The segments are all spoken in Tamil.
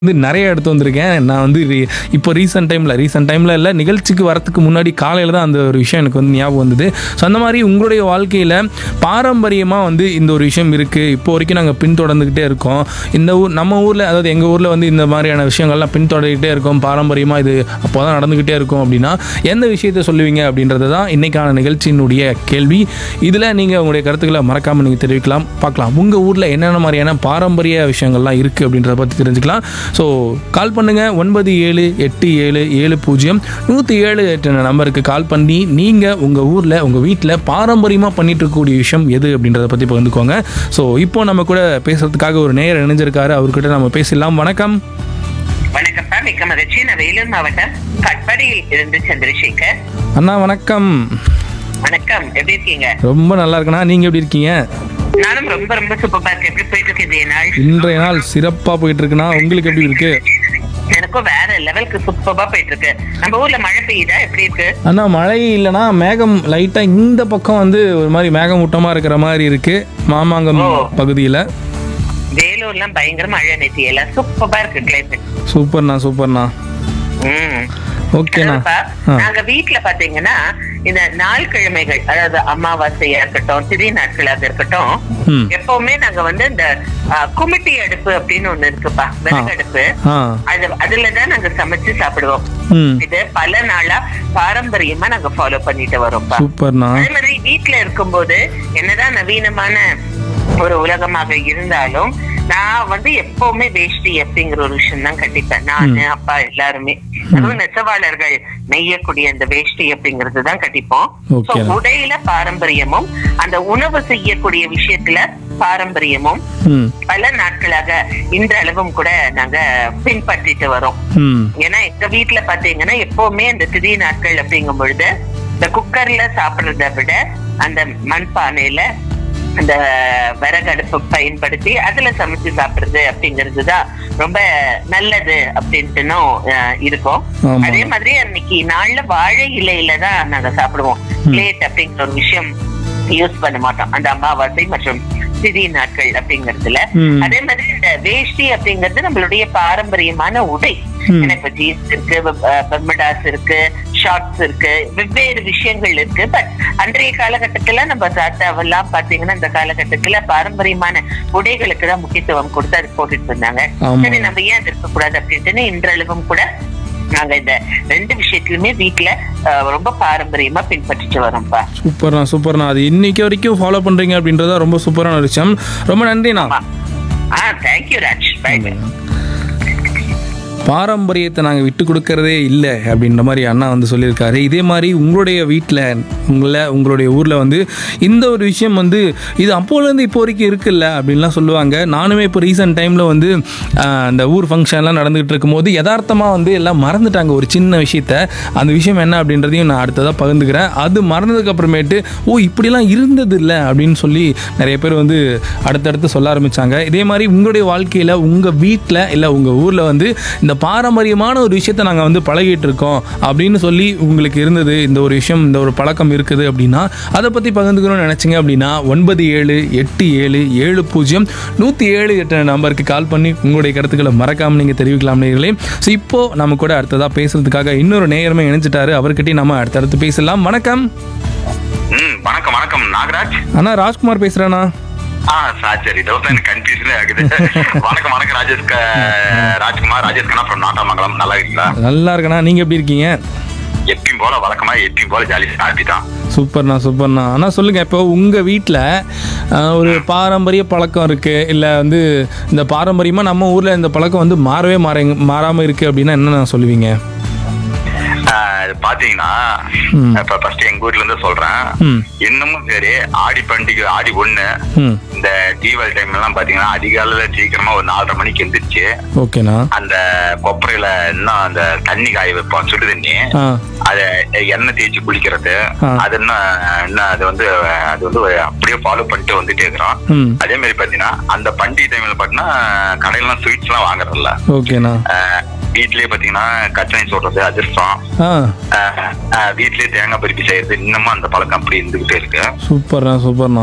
வந்து நிறைய எடுத்து வந்திருக்கேன் நான் வந்து re- இப்போ ரீசெண்ட் டைமில் ரீசெண்ட் டைமில் இல்லை நிகழ்ச்சிக்கு வரத்துக்கு முன்னாடி காலையில் தான் அந்த ஒரு விஷயம் எனக்கு வந்து ஞாபகம் வந்தது ஸோ அந்த மாதிரி உங்களுடைய வாழ்க்கையில் பாரம்பரியமாக வந்து இந்த ஒரு விஷயம் இருக்குது இப்போ வரைக்கும் நாங்கள் பின்தொடர்ந்துக்கிட்டே இருக்கோம் இந்த ஊர் நம்ம ஊரில் அதாவது எங்கள் ஊரில் வந்து இந்த மாதிரியான விஷயங்கள்லாம் பின்தொடர்கிட்டே இருக்கோம் பாரம்பரியமாக இது அப்போ தான் நடந்துக்கிட்டே இருக்கும் அப்படின்னா எந்த விஷயத்தை சொல்லுவீங்க அப்படின்றது தான் இன்றைக்கான நிகழ்ச்சியினுடைய கேள்வி இதில் நீங்கள் உங்களுடைய கருத்துக்களை மறக்காமல் நீங்கள் தெரிவிக்கலாம் பார்க்கலாம் உங்கள் ஊரில் என்னென்ன மாதிரியான பாரம்பரிய விஷயங்கள்லாம் இருக்குது அப்படின்றத பற்றி தெரிஞ்சுக்கலாம் ஸோ கால் பண்ணுங்கள் ஒன்பது ஏழு எட்டு ஏழு ஏழு பூஜ்ஜியம் நூற்றி ஏழு எட்டு நம்பருக்கு கால் பண்ணி நீங்கள் உங்கள் ஊரில் உங்கள் வீட்டில் பாரம்பரியமாக பண்ணிட்டு இருக்கக்கூடிய விஷயம் எது அப்படின்றத பற்றி பகிர்ந்துக்கோங்க ஸோ இப்போ நம்ம கூட பேசுறதுக்காக ஒரு நேயர் இணைஞ்சிருக்காரு அவர்கிட்ட நம்ம பேசலாம் வணக்கம் வணக்கம்ப்பா மிக்க மகிழ்ச்சி நான் வேலூர் மாவட்டம் கட்பாடியில் இருந்து சந்திரசேகர் அண்ணா வணக்கம் வணக்கம் எப்படி இருக்கீங்க ரொம்ப நல்லா இருக்கண்ணா நீங்கள் எப்படி இருக்கீங்க நானும் ரொம்ப ரொம்ப சூப்பரா இருக்கேன் எப்படி போயிட்டு இருக்கு இந்த நாள் இன்றைய நாள் சிறப்பாக போயிட்டு இருக்குண்ணா உங்களுக்கு எப்படி இருக்கு எனக்கும் வேற லெவலுக்கு சூப்பரா போயிட்டு இருக்கு நம்ம ஊர்ல மழை பெய்யுதா எப்படி இருக்கு அண்ணா மழை இல்லைன்னா மேகம் லைட்டாக இந்த பக்கம் வந்து ஒரு மாதிரி மேகமூட்டமாக இருக்கிற மாதிரி இருக்கு மாமாங்கம் ஓ. பகுதியில் வேலூர்லாம் பயங்கர மழை நேற்று எல்லாம் சூப்பரா இருக்கு கிளைமேட் சூப்பர்ண்ணா சூப்பர்ண்ணா ம் ஓகேண்ணா அதாவதுப்பா, ஆ நாங்க வீட்ல பாத்தீங்கன்னா இந்த நாள் கிழமைகள் அதாவது அமாவாசையா இருக்கட்டும் திதி நாட்களாக இருக்கட்டும் ம் எப்பவுமே நாங்க வந்து இந்த ஆ, குமிட்டி அடுப்பு அப்படின்னு ஒண்ணு இருக்குப்பா விறகு அடுப்பு ஆ அது அதுலதான் நாங்க சமைச்சு சாப்பிடுவோம் ம் இது பல நாளா பாரம்பரியமா நாங்க ஃபாலோ பண்ணிட்டு வரோம்ப்பா சூப்பர்ண்ணா அதே மாதிரி வீட்ல இருக்கும்போது என்னதான் நவீனமான ஒரு உலகமாக இருந்தாலும் நான் வந்து எப்பவுமே வேஷ்டி அப்படிங்கிற ஒரு விஷயம் தான் கட்டிப்பேன் நானு அப்பா எல்லாருமே அதுவும் நெசவாளர்கள் நெய்யக்கூடிய அந்த வேஷ்டி அப்படிங்கிறது தான் கட்டிப்போம் Okay. So, உடையில பாரம்பரியமும் அந்த உணவு செய்யக்கூடிய விஷயத்துல பாரம்பரியமும் ம் பல நாட்களாக இன்றளவும் கூட நாங்க பின்பற்றிட்டு வரோம் ம் ஏன்னா எங்க வீட்ல பாத்தீங்கன்னா எப்பவுமே அந்த திதி நாட்கள் அப்படிங்கும் பொழுது இந்த குக்கர்ல சாப்பிடுறத விட அந்த மண்பானையில அந்த விறகடுப்பு பயன்படுத்தி அதுல சமைச்சு சாப்பிடுறது அப்படிங்கிறது தான் ரொம்ப நல்லது அப்படின்ட்டுனும் அஹ், இருக்கும் ஆமா. அதே மாதிரி அன்னைக்கு நாள்ல வாழை இலையில தான் நாங்க சாப்பிடுவோம் பிளேட் அப்படிங்கிற ஒரு விஷயம் யூஸ் பண்ண மாட்டோம் அந்த அமாவாசை மற்றும் திதி நாட்கள் அப்படிங்கறதுல ம். அதே மாதிரி இந்த வேஷ்டி அப்படிங்கிறது நம்மளுடைய பாரம்பரியமான உடை ம். எனக்கு ஜீன்ஸ் இருக்கு பர்மடாஸ் இருக்கு ஷார்ட்ஸ் இருக்கு வெவ்வேறு விஷயங்கள் இருக்கு பட் அன்றைய காலகட்டத்துல நம்ம தாத்தாவெல்லாம் பாத்தீங்கன்னா இந்த காலகட்டத்துல பாரம்பரியமான உடைகளுக்கு தான் முக்கியத்துவம் கொடுத்து அது போட்டுட்டு இருந்தாங்க ஆமா. சரி நம்ம ஏன் அது இருக்கக்கூடாது அப்படின்ட்டு இன்றளவும் கூட நாங்க இந்த ரெண்டு விஷயத்திலுமே வீட்டுல அஹ், ரொம்ப பாரம்பரியமா பின்பற்றிட்டு வரோம்ப்பா சூப்பர்ண்ணா சூப்பர்ண்ணா அது இன்னைக்கு வரைக்கும் ஃபாலோ பண்ணுறீங்க அப்படின்றத ரொம்ப சூப்பரான ஒரு விஷயம் ரொம்ப நன்றிண்ணா ஆ தேங்க்யூ ராஜ் பை பை பாரம்பரியத்தை நாங்கள் விட்டு கொடுக்கறதே இல்லை அப்படின்ற மாதிரி அண்ணா வந்து சொல்லியிருக்காரு இதே மாதிரி உங்களுடைய வீட்டில் உங்களை உங்களுடைய ஊரில் வந்து இந்த ஒரு விஷயம் வந்து இது அப்போலேருந்து இப்போ வரைக்கும் இருக்குல்ல அப்படின்லாம் சொல்லுவாங்க நானுமே இப்போ ரீசெண்ட் டைமில் வந்து ஆஹ், அந்த ஊர் ஃபங்க்ஷன்லாம் நடந்துகிட்டு இருக்கும்போது யதார்த்தமாக வந்து எல்லாம் மறந்துட்டாங்க ஒரு சின்ன விஷயத்த அந்த விஷயம் என்ன அப்படின்றதையும் நான் அடுத்ததாக பகிர்ந்துக்கிறேன் அது மறந்ததுக்கு அப்புறமேட்டு ஓ இப்படிலாம் இருந்தது இல்லை அப்படின்னு சொல்லி நிறைய பேர் வந்து அடுத்தடுத்து சொல்ல ஆரம்பிச்சாங்க இதே மாதிரி உங்களுடைய வாழ்க்கையில் உங்கள் வீட்டில் இல்லை உங்கள் ஊரில் வந்து இந்த பாரம்பரியமான ஒரு விஷயத்தை நாங்கள் வந்து பழகிட்டு இருக்கோம் அப்படின்னு சொல்லி உங்களுக்கு இருந்தது இந்த ஒரு விஷயம் இந்த ஒரு பழக்கம் இருக்குது அப்படின்னா அதை பற்றி பகிர்ந்துக்கணும்னு நினச்சிங்க அப்படின்னா ஒன்பது ஏழு எட்டு ஏழு ஏழு பூஜ்ஜியம் நூற்றி ஏழு எட்டு நம்பருக்கு கால் பண்ணி உங்களுடைய கருத்துக்களை மறக்காமல் நீங்கள் தெரிவிக்கலாம் நேர்களே ஸோ இப்போது நம்ம கூட அடுத்ததாக பேசுறதுக்காக இன்னொரு நேயருமே இணைஞ்சிட்டாரு அவர்கிட்டயும் நம்ம அடுத்தடுத்து பேசலாம் வணக்கம் ம் வணக்கம் வணக்கம் நாகராஜ் அண்ணா ராஜ்குமார் பேசுகிறேண்ணா ஆ சார் சரி தோசை எனக்கு கன்ஃபியூஷனே ஆகுது வணக்கம் வணக்கம் ராஜேஷ் க- ராஜ்குமார் ராஜேஷ் கண்ணா ஃப்ரம் நாட்டாமங்கலம் நல்லா இருக்கீங்களா நல்லா இருக்கண்ணா நீங்கள் எப்படி இருக்கீங்க எப்பயும் போல வழக்கமா எப்பயும் போல ஜாலி ஹாப்பி தான் சூப்பர்ண்ணா சூப்பர்ண்ணா அண்ணா சொல்லுங்கள் இப்போ உங்கள் வீட்டில் ஒரு பாரம்பரிய பழக்கம் இருக்குது இல்லை வந்து இந்த பாரம்பரியமாக நம்ம ஊரில் இந்த பழக்கம் வந்து மாறவே மாற மாறாமல் இருக்குது அப்படின்னா என்னண்ணா சொல்லுவீங்க ஆ, இது பாத்தீங்கன்னா ம். இப்ப ஃபர்ஸ்ட் எங்க வீட்ல இருந்து சொல்றேன் ம் இன்னமும் சரி ஆடி பண்டிகை ஆடி ஒண்ணு ம் இந்த தீபாவளி டைம் எல்லாம் பாத்தீங்கன்னா அதிகாலையில சீக்கிரமா ஒரு நாலரை மணிக்கு எந்திரிச்சு ஓகேண்ணா அந்த கொப்பரையில இன்னும் அந்த தண்ணி காய வைப்போம் சுடு தண்ணி ஆ அத எண்ணெய் தேய்ச்சி குளிக்கிறது ஆ. அது என்ன என்ன அது வந்து அது வந்து அப்படியே ஃபாலோ பண்ணிட்டு வந்துட்டே இருக்கிறோம் ம் அதே மாதிரி பாத்தீங்கன்னா அந்த பண்டிகை டைம்ல பாத்தீங்கன்னா கடையிலாம் ஸ்வீட்ஸ் எல்லாம் வாங்குறதில்ல ஓகேண்ணா அஹ், வீட்லயே பாத்தீங்கன்னா கச்சனை சொல்றது அதிர்ஷ்டம் ஆ அஹ், அஹ், வீட்லயே தேங்காய் பருப்பி செய்யறது இன்னமும் அந்த பழக்கம் அப்படி இருந்துகிட்டே இருக்கு சூப்பர்ண்ணா சூப்பர்ண்ணா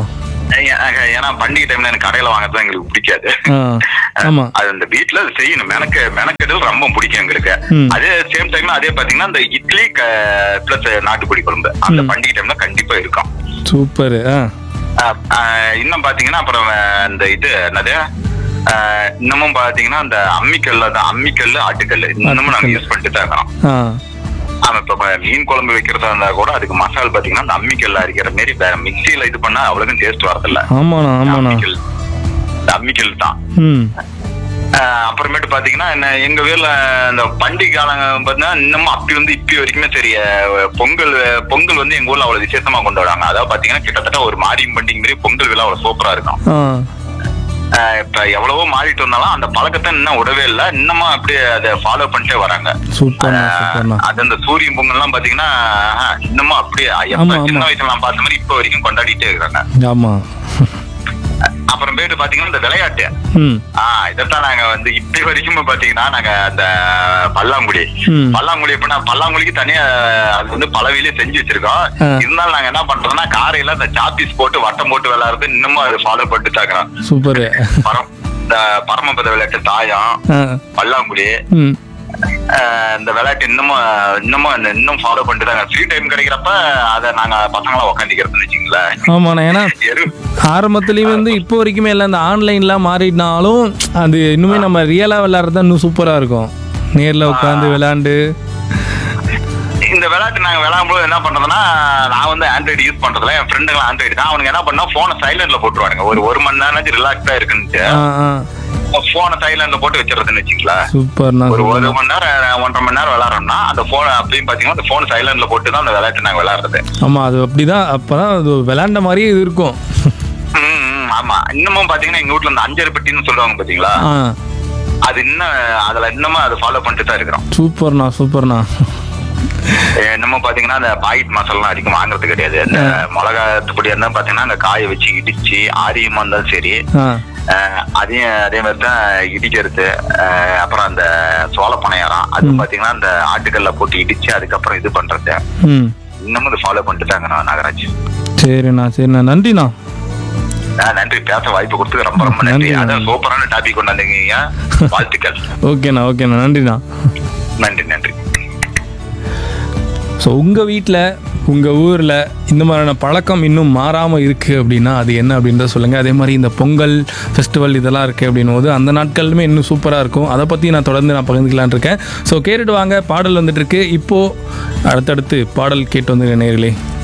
ஏ- ஏன்னா பண்டிகை டைம்ல எனக்கு கடையில வாங்குறது எங்களுக்கு பிடிக்காது ஆ ஆமாம் அது அந்த வீட்ல அது செய்யணும் மெனக்கு மெனக்கெடல் ரொம்ப பிடிக்கும் எங்களுக்கு ம். அதே சேம் டைம்ல அதே பாத்தீங்கன்னா இந்த இட்லி பிளஸ் நாட்டுக்கோழி குழம்பு அந்த பண்டிகை டைம்ல கண்டிப்பா இருக்கும் சூப்பர் ஆ அஹ், அஹ், இன்னும் பாத்தீங்கன்னா அப்புறம் அஹ், இந்த இது என்னது அஹ், இன்னமும் பாத்தீங்கன்னா அந்த அம்மிக்கல்ல தான் அம்மிக்கல்லு ஆட்டுக்கல்லு இன்னமும் நாங்க யூஸ் பண்ணிட்டு தான் இருக்கிறோம் ஆ ஆமா இப்ப ம- மீன் குழம்பு வைக்கிறதா இருந்தா கூட அதுக்கு மசால் பாத்தீங்கன்னா அந்த அம்மிக்கல்ல அரைக்கிற மாதிரி வேற மிக்சியில இது பண்ணா அவ்வளவுக்கும் டேஸ்ட் வரதில்ல ஆமாண்ணா ஆமாண்ணா அம்மிக்கல் இந்த அம்மிக்கல் தான் ம் ஆஹ் அப்புறமேட்டு பாத்தீங்கன்னா என்ன எங்க வீட்ல இந்த பண்டிகை காலங்க பாத்தீங்கன்னா இன்னமும் அப்படி வந்து இப்பி வரைக்குமே சரி அஹ் பொங்கல் பொங்கல் வந்து எங்க ஊர்ல அவ்வளவு விசேஷமா கொண்டாடுவாங்க அதாவது பாத்தீங்கன்னா கிட்டத்தட்ட ஒரு மாரியம் பண்டிகை மாதிரி பொங்கல் விழா அவ்வளவு சூப்பரா இருக்கும் ஆ ஆஹ் இப்ப எவ்வளவோ மாறிட்டு வந்தாலும் அந்த பழக்கத்தை இன்னும் விடவே இல்லை இன்னமும் அப்படியே அதை ஃபாலோ பண்ணிட்டே வராங்க சூப்பர்ண்ணா சூப்பர்ண்ணா அது அந்த சூரியன் பொங்கல் எல்லாம் பாத்தீங்கன்னா ஆஹ், இன்னமும் அப்படியே எப்ப ஆமா, சின்ன ஆமா. வயசுல நான் பார்த்த மாதிரி இப்ப வரைக்கும் கொண்டாடிட்டே இருக்கிறாங்க ஆமாம் அப்புறமேட்டு பாத்தீங்கன்னா இந்த விளையாட்டு ம் ஆஹ் இதைத்தான் நாங்க வந்து இப்ப வரைக்கும் பாத்தீங்கன்னா நாங்க அந்த பல்லாங்குழி ம். பல்லாங்குழி எப்படின்னா பல்லாங்குழிக்கு தனியா அது வந்து பலவிலே செஞ்சு வச்சிருக்கோம் ஆ. இருந்தாலும் நாங்க என்ன பண்றோம்னா காரையில அந்த சாப்பீஸ் போட்டு வட்டம் போட்டு விளையாடுறது இன்னமும் அது ஃபாலோ பண்ணிட்டு தாக்குறோம் சூப்பர் பரம் இந்த பரமபத விளையாட்டு தாயம் ஆ பல்லாங்குழி ம் ஆஹ் இந்த விளையாட்டு இன்னமும் இன்னமும் இந்த- இன்னும் ஃபாலோ பண்ணிட்டு தாங்க ஃப்ரீ டைம் கிடைக்கிறப்ப அதை நாங்க பசங்களா உட்காந்துக்கிறதுன்னு வச்சுங்களேன் ஆமாண்ணா ஏன்னா எரு ஆரம்பத்துலேயும் வந்து இப்போ வரைக்குமே எல்லாம் இந்த ஆன்லைன்லாம் மாறினாலும் அது இன்னுமே நம்ம ரியலாக விளையாடுறது தான் இன்னும் சூப்பராக இருக்கும் நேரில் உட்காந்து விளையாண்டு இந்த விளையாட்டு நாங்க விளையாடும்போது என்ன பண்றதுன்னா நான் வந்து ஆண்ட்ராய்டு யூஸ் பண்றதுல என் ஃப்ரெண்டுங்க ஆண்ட்ராய்டு தான் அவனுங்க என்ன பண்ணா போனை சைலண்ட்ல போட்டுருவானுங்க ஒரு ஒரு மணி நேரம் ரிலாக்ஸா இருக்குன்ட்டு ஆ ஆ போனை சைலண்ட்ல போட்டு வச்சிருதுன்னு வச்சுங்களேன் சூப்பர்ண்ணா ஒரு ஒரு சூப்பர்ண்ணா மணி நேரம் ஒன்றரை மணி நேரம் விளையாடுறோம்னா அந்த போன் அப்படின்னு பாத்தீங்கன்னா அந்த போன் சைலண்ட்ல போட்டு தான் அந்த விளையாட்டு நாங்க விளையாடுறது ஆமாம் அது அப்படி தான் அப்போ தான் அது விளையாண்ட மாதிரியே இது இருக்கும் ம், ம், ஆமா இன்னமும் பாத்தீங்கன்னா எங்க வீட்ல இந்த அஞ்சரை பெட்டின்னு சொல்லுவாங்க பாத்தீங்களா ஆ அது இன்னும் அதுல இன்னமும் அது ஃபாலோ பண்ணிட்டு தான் இருக்கிறோம் சூப்பர்ண்ணா சூப்பர்ண்ணா இன்னமும் பாத்தீங்கன்னா அந்த பாக்கெட் மசாலாம் அதிகம் வாங்குறது கிடையாது அந்த மிளகாத்துப்படி இருந்தா பாத்தீங்கன்னா அந்த காயை வச்சு இடிச்சு ஆரியமா இருந்தாலும் சரி ஆ அஹ் அதையும் அதே மாதிரி தான் இடிக்கிறது அஹ் அப்புறம் அந்த சோள பனையாரம் அது பாத்தீங்கன்னா அந்த ஆட்டுக்கல்ல போட்டு இடிச்சு அதுக்கப்புறம் இது பண்றது ம் இன்னமும் இது ஃபாலோ பண்ணிட்டு தாங்க நான் நாகராஜ் சரிண்ணா சரிண்ணா நன்றிண்ணா அஹ் நன்றி பேச வாய்ப்பு கொடுத்து ரொம்ப ரொம்ப நன்றி நன்றி, அதான் நன்றி. சூப்பரான டாபிக் கொண்டாந்தீங்க வாழ்த்துக்கள் ஓகேண்ணா ஓகேண்ணா நன்றிண்ணா நன்றி நன்றி ஸோ உங்கள் வீட்டில் உங்கள் ஊரில் இந்த மாதிரியான பழக்கம் இன்னும் மாறாமல் இருக்குது அப்படின்னா அது என்ன அப்படின்றத சொல்லுங்கள் அதே மாதிரி இந்த பொங்கல் ஃபெஸ்டிவல் இதெல்லாம் இருக்குது அப்படின்னும் போது அந்த நாட்களுமே இன்னும் சூப்பராக இருக்கும் அதை பற்றி நான் தொடர்ந்து நான் பகிர்ந்துக்கலான்னு இருக்கேன் ஸோ கேட்டுட்டு வாங்க பாடல் வந்துட்டு இருக்கு இப்போது அடுத்தடுத்து பாடல் கேட்டு வந்து நேர்களே